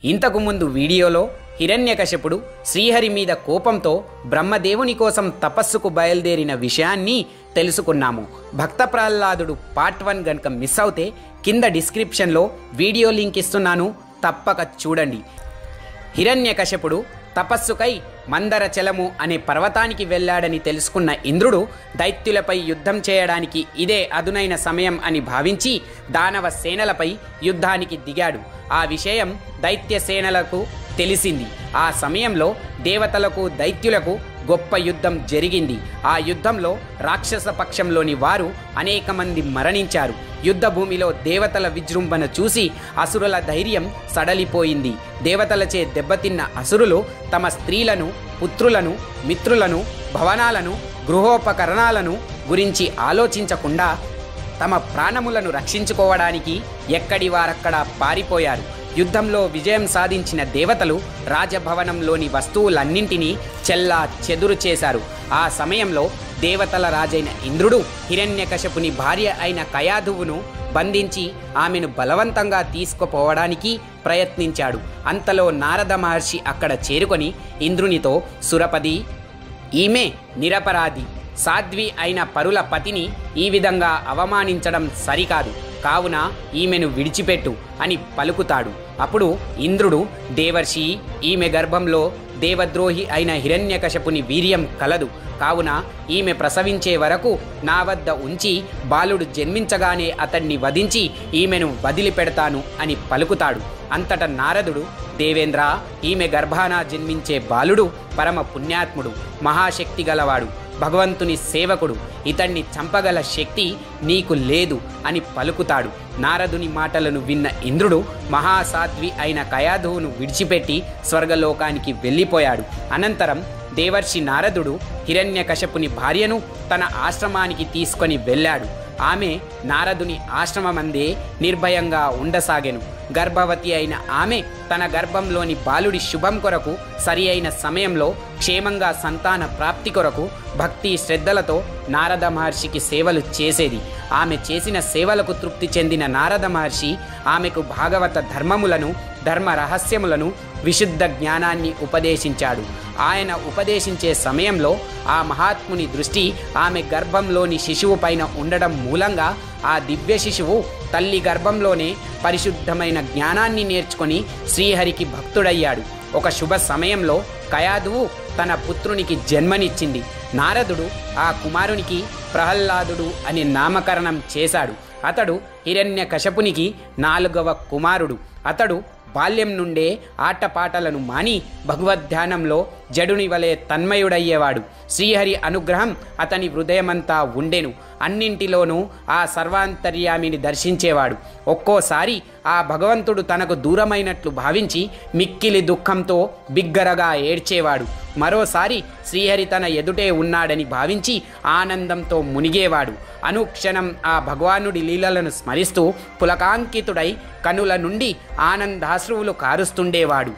ఇంతకు ముందు వీడియోలో హిరణ్యకశపుడు శ్రీహరి మీద కోపంతో బ్రహ్మదేవుని కోసం తపస్సుకు బయలుదేరిన విషయాన్ని తెలుసుకున్నాము భక్త ప్రహ్లాదుడు పార్ట్ వన్ గనుక మిస్ అవుతే కింద డిస్క్రిప్షన్లో వీడియో లింక్ ఇస్తున్నాను తప్పక చూడండి హిరణ్యకశపుడు తపస్సుకై మందరచలము అనే పర్వతానికి వెళ్ళాడని తెలుసుకున్న ఇంద్రుడు దైత్యులపై యుద్ధం చేయడానికి ఇదే అదునైన సమయం అని భావించి దానవ సేనలపై యుద్ధానికి దిగాడు ఆ విషయం దైత్య సేనలకు తెలిసింది ఆ సమయంలో దేవతలకు దైత్యులకు గొప్ప యుద్ధం జరిగింది ఆ యుద్ధంలో రాక్షస పక్షంలోని వారు అనేక మంది మరణించారు యుద్ధ భూమిలో దేవతల విజృంభణ చూసి అసురుల ధైర్యం సడలిపోయింది దేవతలచే దెబ్బతిన్న అసురులు తమ స్త్రీలను పుత్రులను మిత్రులను భవనాలను గృహోపకరణాలను గురించి ఆలోచించకుండా తమ ప్రాణములను రక్షించుకోవడానికి ఎక్కడి వారక్కడ పారిపోయారు యుద్ధంలో విజయం సాధించిన దేవతలు రాజభవనంలోని వస్తువులన్నింటినీ చెల్లా చెదురు చేశారు ఆ సమయంలో దేవతల రాజైన ఇంద్రుడు హిరణ్యకశపుని భార్య అయిన కయాధువును బంధించి ఆమెను బలవంతంగా తీసుకుపోవడానికి ప్రయత్నించాడు అంతలో నారద మహర్షి అక్కడ చేరుకొని ఇంద్రునితో సురపది ఈమె నిరపరాధి సాధ్వి అయిన పరుల పతిని ఈ విధంగా అవమానించడం సరికాదు కావున ఈమెను విడిచిపెట్టు అని పలుకుతాడు అప్పుడు ఇంద్రుడు దేవర్షి ఈమె గర్భంలో దేవద్రోహి అయిన హిరణ్యకశపుని వీర్యం కలదు కావున ఈమె ప్రసవించే వరకు నా వద్ద ఉంచి బాలుడు జన్మించగానే అతన్ని వధించి ఈమెను వదిలిపెడతాను అని పలుకుతాడు అంతట నారదుడు దేవేంద్ర ఈమె గర్భాన జన్మించే బాలుడు పరమ పుణ్యాత్ముడు మహాశక్తి గలవాడు భగవంతుని సేవకుడు ఇతన్ని చంపగల శక్తి నీకు లేదు అని పలుకుతాడు నారదుని మాటలను విన్న ఇంద్రుడు మహాసాధ్వి అయిన కయాధువును విడిచిపెట్టి స్వర్గలోకానికి వెళ్ళిపోయాడు అనంతరం దేవర్షి నారదుడు హిరణ్యకశపుని భార్యను తన ఆశ్రమానికి తీసుకొని వెళ్ళాడు ఆమె నారదుని ఆశ్రమమందే నిర్భయంగా ఉండసాగెను గర్భవతి అయిన ఆమె తన గర్భంలోని బాలుడి శుభం కొరకు సరి అయిన సమయంలో క్షేమంగా సంతాన ప్రాప్తి కొరకు భక్తి శ్రద్ధలతో నారద మహర్షికి సేవలు చేసేది ఆమె చేసిన సేవలకు తృప్తి చెందిన నారద మహర్షి ఆమెకు భాగవత ధర్మములను ధర్మ రహస్యములను విశుద్ధ జ్ఞానాన్ని ఉపదేశించాడు ఆయన ఉపదేశించే సమయంలో ఆ మహాత్ముని దృష్టి ఆమె గర్భంలోని శిశువు పైన ఉండడం మూలంగా ఆ దివ్య శిశువు తల్లి గర్భంలోనే పరిశుద్ధమైన జ్ఞానాన్ని నేర్చుకొని శ్రీహరికి భక్తుడయ్యాడు ఒక శుభ సమయంలో కయాదువు తన పుత్రునికి జన్మనిచ్చింది నారదుడు ఆ కుమారునికి ప్రహ్లాదుడు అని నామకరణం చేశాడు అతడు హిరణ్య కశపునికి నాలుగవ కుమారుడు అతడు బాల్యం నుండే ఆటపాటలను మాని భగవద్ధ్యానంలో జడుని వలె తన్మయుడయ్యేవాడు శ్రీహరి అనుగ్రహం అతని హృదయమంతా ఉండెను అన్నింటిలోనూ ఆ సర్వాంతర్యామిని దర్శించేవాడు ఒక్కోసారి ఆ భగవంతుడు తనకు దూరమైనట్లు భావించి మిక్కిలి దుఃఖంతో బిగ్గరగా ఏడ్చేవాడు మరోసారి శ్రీహరి తన ఎదుటే ఉన్నాడని భావించి ఆనందంతో మునిగేవాడు అనుక్షణం ఆ భగవానుడి లీలలను స్మరిస్తూ పులకాంకితుడై కనుల నుండి ఆనందాశ్రువులు కారుస్తుండేవాడు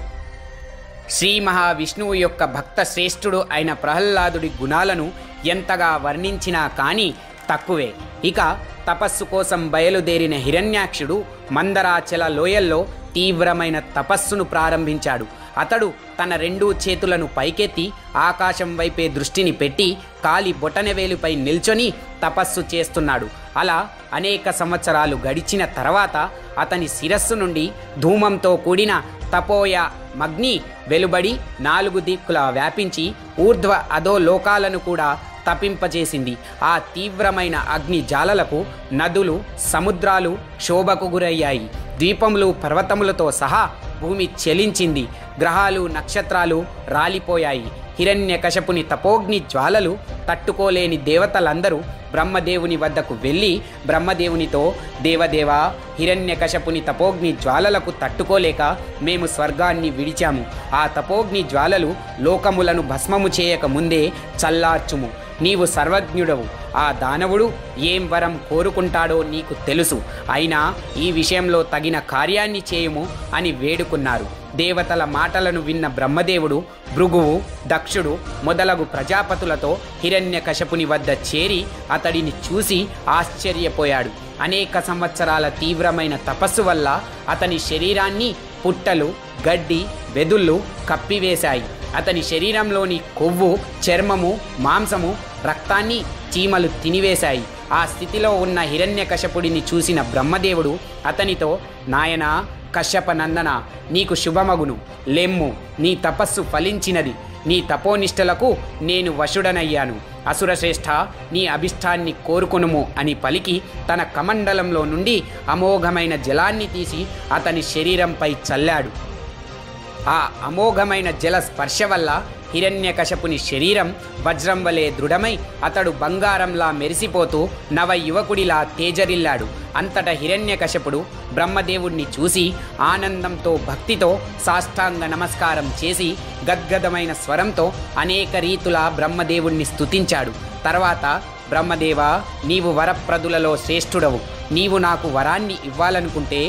శ్రీ మహావిష్ణువు యొక్క భక్త శ్రేష్ఠుడు అయిన ప్రహ్లాదుడి గుణాలను ఎంతగా వర్ణించినా కానీ తక్కువే ఇక తపస్సు కోసం బయలుదేరిన హిరణ్యాక్షుడు మందరాచల లోయల్లో తీవ్రమైన తపస్సును ప్రారంభించాడు అతడు తన రెండు చేతులను పైకెత్తి ఆకాశం వైపే దృష్టిని పెట్టి కాలి బొటనవేలుపై నిల్చొని తపస్సు చేస్తున్నాడు అలా అనేక సంవత్సరాలు గడిచిన తర్వాత అతని శిరస్సు నుండి ధూమంతో కూడిన తపోయ మగ్ని వెలుబడి నాలుగు దిక్కులా వ్యాపించి ఊర్ధ్వ అధో లోకాలను కూడా తపింపజేసింది ఆ తీవ్రమైన అగ్ని జాలలకు నదులు సముద్రాలు శోభకు గురయ్యాయి ద్వీపములు పర్వతములతో సహా భూమి చెలించింది గ్రహాలు నక్షత్రాలు రాలిపోయాయి హిరణ్యకశపుని తపోగ్ని జ్వాలలు తట్టుకోలేని దేవతలందరూ బ్రహ్మదేవుని వద్దకు వెళ్ళి బ్రహ్మదేవునితో దేవదేవా హిరణ్యకశపుని తపోగ్ని జ్వాలలకు తట్టుకోలేక మేము స్వర్గాన్ని విడిచాము ఆ తపోగ్ని జ్వాలలు లోకములను భస్మము చేయక ముందే చల్లార్చుము నీవు సర్వజ్ఞుడవు ఆ దానవుడు ఏం వరం కోరుకుంటాడో నీకు తెలుసు అయినా ఈ విషయంలో తగిన కార్యాన్ని చేయుము అని వేడుకున్నారు దేవతల మాటలను విన్న బ్రహ్మదేవుడు భృగువు దక్షుడు మొదలగు ప్రజాపతులతో హిరణ్యకశపుని వద్ద చేరి అతడిని చూసి ఆశ్చర్యపోయాడు అనేక సంవత్సరాల తీవ్రమైన తపస్సు వల్ల అతని శరీరాన్ని పుట్టలు గడ్డి వెదుళ్ళు కప్పివేశాయి అతని శరీరంలోని కొవ్వు చర్మము మాంసము రక్తాన్ని చీమలు తినివేశాయి ఆ స్థితిలో ఉన్న హిరణ్యకశపుడిని చూసిన బ్రహ్మదేవుడు అతనితో నాయనా కశ్యప నందన నీకు శుభమగును లెమ్ము నీ తపస్సు ఫలించినది నీ తపోనిష్టలకు నేను వశుడనయ్యాను అసురశ్రేష్ఠ నీ అభిష్టాన్ని కోరుకొనుము అని పలికి తన కమండలంలో నుండి అమోఘమైన జలాన్ని తీసి అతని శరీరంపై చల్లాడు ఆ అమోఘమైన జల స్పర్శ వల్ల హిరణ్యకశపుని శరీరం వజ్రం వలె దృఢమై అతడు బంగారంలా మెరిసిపోతూ నవ యువకుడిలా తేజరిల్లాడు అంతట హిరణ్యకశపుడు బ్రహ్మదేవుణ్ణి చూసి ఆనందంతో భక్తితో సాష్టాంగ నమస్కారం చేసి గద్గదమైన స్వరంతో అనేక రీతుల బ్రహ్మదేవుణ్ణి స్తుతించాడు తర్వాత బ్రహ్మదేవా నీవు వరప్రదులలో శ్రేష్ఠుడవు నీవు నాకు వరాన్ని ఇవ్వాలనుకుంటే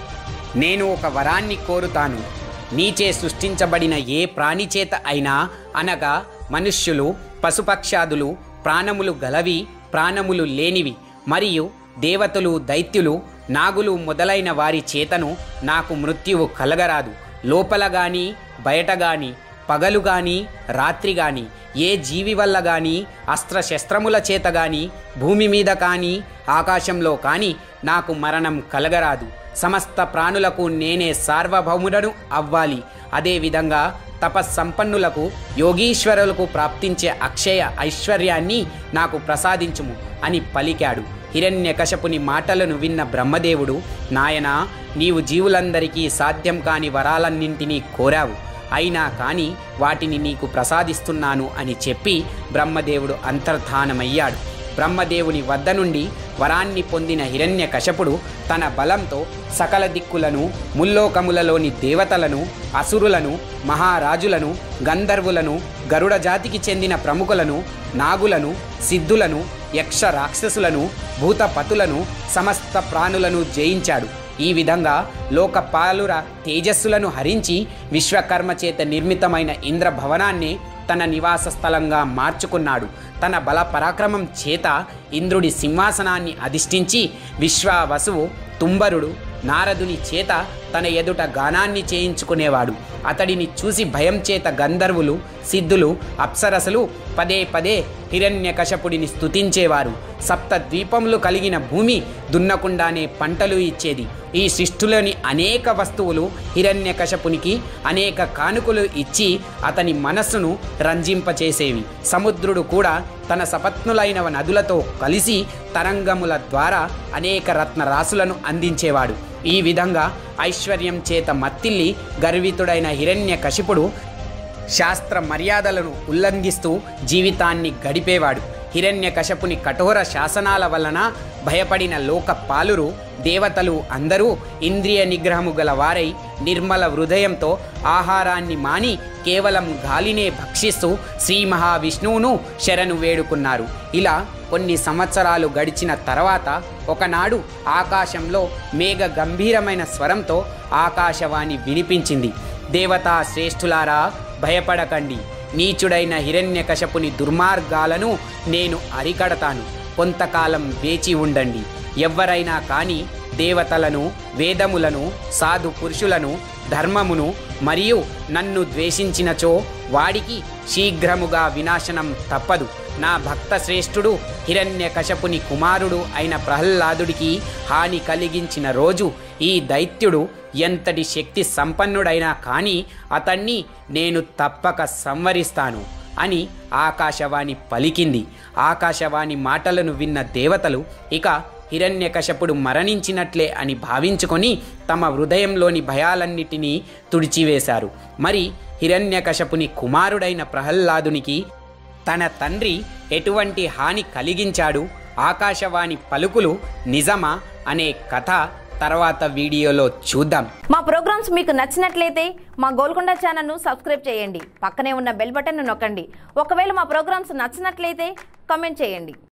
నేను ఒక వరాన్ని కోరుతాను నీచే సృష్టించబడిన ఏ ప్రాణి చేత అయినా అనగా మనుష్యులు పశుపక్షాదులు ప్రాణములు గలవి ప్రాణములు లేనివి మరియు దేవతలు దైత్యులు నాగులు మొదలైన వారి చేతను నాకు మృత్యువు కలగరాదు లోపల గాని బయట గాని పగలు గాని రాత్రి గాని ఏ జీవి వల్ల గాని అస్త్రశస్త్రముల చేత గాని భూమి మీద కానీ ఆకాశంలో కానీ నాకు మరణం కలగరాదు సమస్త ప్రాణులకు నేనే సార్వభౌముడను అవ్వాలి అదేవిధంగా తపస్సంపన్నులకు యోగీశ్వరులకు ప్రాప్తించే అక్షయ ఐశ్వర్యాన్ని నాకు ప్రసాదించుము అని పలికాడు హిరణ్యకశపుని మాటలను విన్న బ్రహ్మదేవుడు నాయనా నీవు జీవులందరికీ సాధ్యం కాని వరాలన్నింటినీ కోరావు అయినా కానీ వాటిని నీకు ప్రసాదిస్తున్నాను అని చెప్పి బ్రహ్మదేవుడు అంతర్ధానమయ్యాడు బ్రహ్మదేవుని వద్ద నుండి వరాన్ని పొందిన హిరణ్యకశపుడు తన బలంతో సకల దిక్కులను ముల్లోకములలోని దేవతలను అసురులను మహారాజులను గంధర్వులను గరుడ జాతికి చెందిన ప్రముఖులను నాగులను సిద్ధులను యక్ష రాక్షసులను భూతపతులను సమస్త ప్రాణులను జయించాడు ఈ విధంగా లోకపాలుర తేజస్సులను హరించి విశ్వకర్మ చేత నిర్మితమైన ఇంద్ర భవనాన్ని తన నివాస స్థలంగా మార్చుకున్నాడు తన బల పరాక్రమం చేత ఇంద్రుడి సింహాసనాన్ని అధిష్ఠించి విశ్వావసువు తుంబరుడు నారదుని చేత తన ఎదుట గానాన్ని చేయించుకునేవాడు అతడిని చూసి భయం చేత గంధర్వులు సిద్ధులు అప్సరసలు పదే పదే హిరణ్యకశపుడిని స్తుతించేవారు సప్త ద్వీపములు కలిగిన భూమి దున్నకుండానే పంటలు ఇచ్చేది ఈ సృష్టిలోని అనేక వస్తువులు హిరణ్యకశపునికి అనేక కానుకలు ఇచ్చి అతని మనస్సును రంజింపచేసేవి సముద్రుడు కూడా తన సపత్నులైన నదులతో కలిసి తరంగముల ద్వారా అనేక రత్నరాశులను అందించేవాడు ఈ విధంగా ఐశ్వర్యం చేత మత్తిల్లి గర్వితుడైన హిరణ్య కశిపుడు శాస్త్ర మర్యాదలను ఉల్లంఘిస్తూ జీవితాన్ని గడిపేవాడు హిరణ్య కశపుని కఠోర శాసనాల వలన భయపడిన లోక పాలురు దేవతలు అందరూ ఇంద్రియ నిగ్రహము గల వారై నిర్మల హృదయంతో ఆహారాన్ని మాని కేవలం గాలినే భక్షిస్తూ శ్రీ మహావిష్ణువును శరణు వేడుకున్నారు ఇలా కొన్ని సంవత్సరాలు గడిచిన తర్వాత ఒకనాడు ఆకాశంలో మేఘ గంభీరమైన స్వరంతో ఆకాశవాణి వినిపించింది దేవతా శ్రేష్ఠులారా భయపడకండి నీచుడైన హిరణ్యకశపుని దుర్మార్గాలను నేను అరికడతాను కొంతకాలం వేచి ఉండండి ఎవ్వరైనా కానీ దేవతలను వేదములను సాధు పురుషులను ధర్మమును మరియు నన్ను ద్వేషించినచో వాడికి శీఘ్రముగా వినాశనం తప్పదు నా భక్త శ్రేష్ఠుడు హిరణ్యకశపుని కుమారుడు అయిన ప్రహ్లాదుడికి హాని కలిగించిన రోజు ఈ దైత్యుడు ఎంతటి శక్తి సంపన్నుడైనా కానీ అతన్ని నేను తప్పక సంవరిస్తాను అని ఆకాశవాణి పలికింది ఆకాశవాణి మాటలను విన్న దేవతలు ఇక హిరణ్యకశపుడు మరణించినట్లే అని భావించుకొని తమ హృదయంలోని భయాలన్నిటినీ తుడిచివేశారు మరి హిరణ్యకశపుని కుమారుడైన ప్రహ్లాదునికి తన తండ్రి ఎటువంటి హాని కలిగించాడు ఆకాశవాణి పలుకులు నిజమా అనే కథ తర్వాత వీడియోలో చూద్దాం మా ప్రోగ్రామ్స్ మీకు నచ్చినట్లయితే మా గోల్కొండ ఛానల్ను సబ్స్క్రైబ్ చేయండి పక్కనే ఉన్న బెల్ బటన్ను నొక్కండి ఒకవేళ మా ప్రోగ్రామ్స్ నచ్చినట్లయితే కామెంట్ చేయండి